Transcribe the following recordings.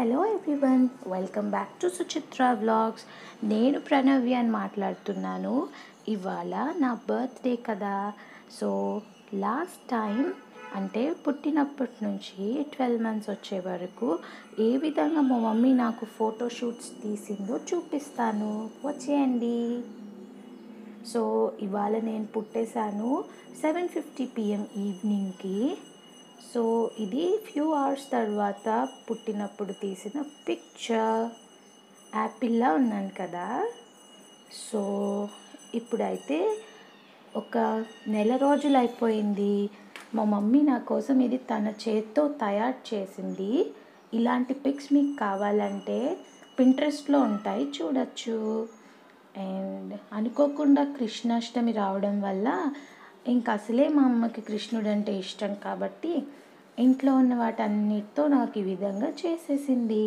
hello everyone welcome back to Suchitra vlogs నేను ప్రణవ్య అని మాట్లాడుతున్నాను ఇవాళ నా బర్త్డే కదా సో లాస్ట్ టైం అంటే పుట్టినప్పటి నుంచి ట్వెల్వ్ మంత్స్ వచ్చే వరకు ఏ విధంగా మా మమ్మీ నాకు ఫోటోషూట్స్ తీసిందో చూపిస్తాను వచ్చేయండి సో ఇవాళ నేను పుట్టేశాను సెవెన్ ఫిఫ్టీ పిఎం ఈవినింగ్కి సో ఇది ఫ్యూ అవర్స్ తర్వాత పుట్టినప్పుడు తీసిన పిక్చర్ యాపిల్లా ఉన్నాను కదా సో ఇప్పుడైతే ఒక నెల రోజులు అయిపోయింది మా మమ్మీ నా కోసం ఇది తన చేత్తో తయారు చేసింది ఇలాంటి పిక్స్ మీకు కావాలంటే పింట్రెస్ట్లో ఉంటాయి చూడొచ్చు అండ్ అనుకోకుండా కృష్ణాష్టమి రావడం వల్ల ఇంక అసలే మా అమ్మకి కృష్ణుడు అంటే ఇష్టం కాబట్టి ఇంట్లో ఉన్న వాటన్నిటితో నాకు ఈ విధంగా చేసేసింది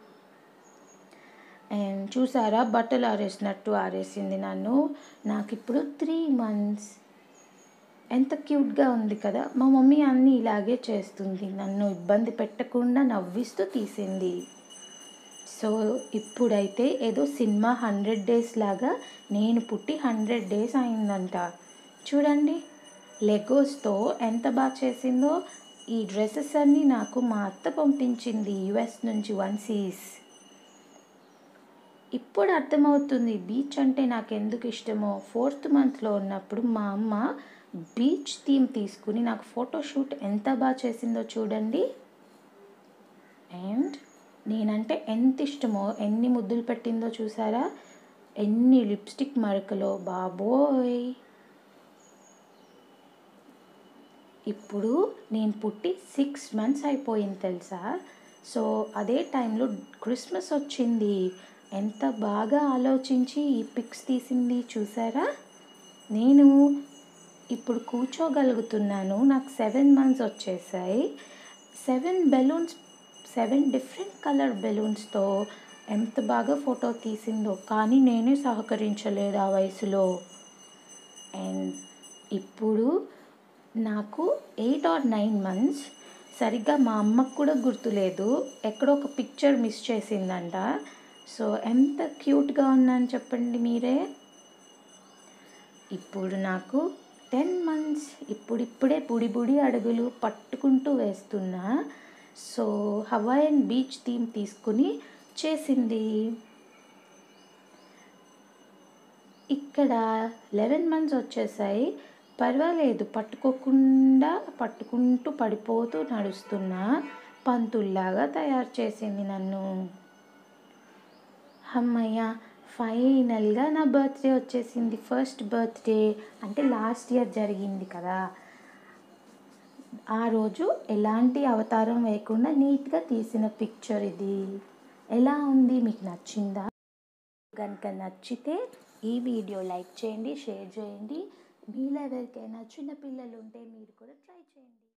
అండ్ చూసారా బట్టలు ఆరేసినట్టు ఆరేసింది నన్ను నాకు ఇప్పుడు త్రీ మంత్స్ ఎంత క్యూట్గా ఉంది కదా మా మమ్మీ అన్నీ ఇలాగే చేస్తుంది నన్ను ఇబ్బంది పెట్టకుండా నవ్విస్తూ తీసింది సో ఇప్పుడైతే ఏదో సినిమా హండ్రెడ్ డేస్ లాగా నేను పుట్టి హండ్రెడ్ డేస్ అయిందంట చూడండి లెగోస్తో ఎంత బాగా చేసిందో ఈ డ్రెస్సెస్ అన్నీ నాకు మా అత్త పంపించింది యుఎస్ నుంచి వన్ సీస్ ఇప్పుడు అర్థమవుతుంది బీచ్ అంటే నాకు ఎందుకు ఇష్టమో ఫోర్త్ మంత్లో ఉన్నప్పుడు మా అమ్మ బీచ్ థీమ్ తీసుకుని నాకు ఫోటోషూట్ ఎంత బాగా చేసిందో చూడండి అండ్ నేనంటే ఎంత ఇష్టమో ఎన్ని ముద్దులు పెట్టిందో చూసారా ఎన్ని లిప్స్టిక్ మరకలో బాబోయ్ ఇప్పుడు నేను పుట్టి సిక్స్ మంత్స్ అయిపోయింది తెలుసా సో అదే టైంలో క్రిస్మస్ వచ్చింది ఎంత బాగా ఆలోచించి ఈ పిక్స్ తీసింది చూసారా నేను ఇప్పుడు కూర్చోగలుగుతున్నాను నాకు సెవెన్ మంత్స్ వచ్చేసాయి seven balloons seven different colour బెలూన్స్తో ఎంత బాగా ఫోటో తీసిందో కానీ నేనే సహకరించలేదు ఆ వయసులో అండ్ ఇప్పుడు నాకు ఎయిట్ ఆర్ నైన్ మంత్స్ సరిగ్గా మా అమ్మకు కూడా గుర్తులేదు ఎక్కడో ఒక పిక్చర్ మిస్ చేసిందంట సో ఎంత క్యూట్గా ఉన్నాను చెప్పండి మీరే ఇప్పుడు నాకు టెన్ మంత్స్ ఇప్పుడిప్పుడే బుడి బుడి అడుగులు పట్టుకుంటూ వేస్తున్నా సో హవాయన్ బీచ్ థీమ్ తీసుకుని చేసింది ఇక్కడ లెవెన్ మంత్స్ వచ్చేసాయి పర్వాలేదు పట్టుకోకుండా పట్టుకుంటూ పడిపోతూ నడుస్తున్నా పంతుల్లాగా తయారు చేసింది నన్ను అమ్మయ్య ఫైనల్గా నా బర్త్డే వచ్చేసింది ఫస్ట్ బర్త్డే అంటే లాస్ట్ ఇయర్ జరిగింది కదా ఆ రోజు ఎలాంటి అవతారం వేయకుండా నీట్గా తీసిన పిక్చర్ ఇది ఎలా ఉంది మీకు నచ్చిందా కనుక నచ్చితే ఈ వీడియో లైక్ చేయండి షేర్ చేయండి మీలో ఎవరికైనా చిన్నపిల్లలు ఉంటే మీరు కూడా ట్రై చేయండి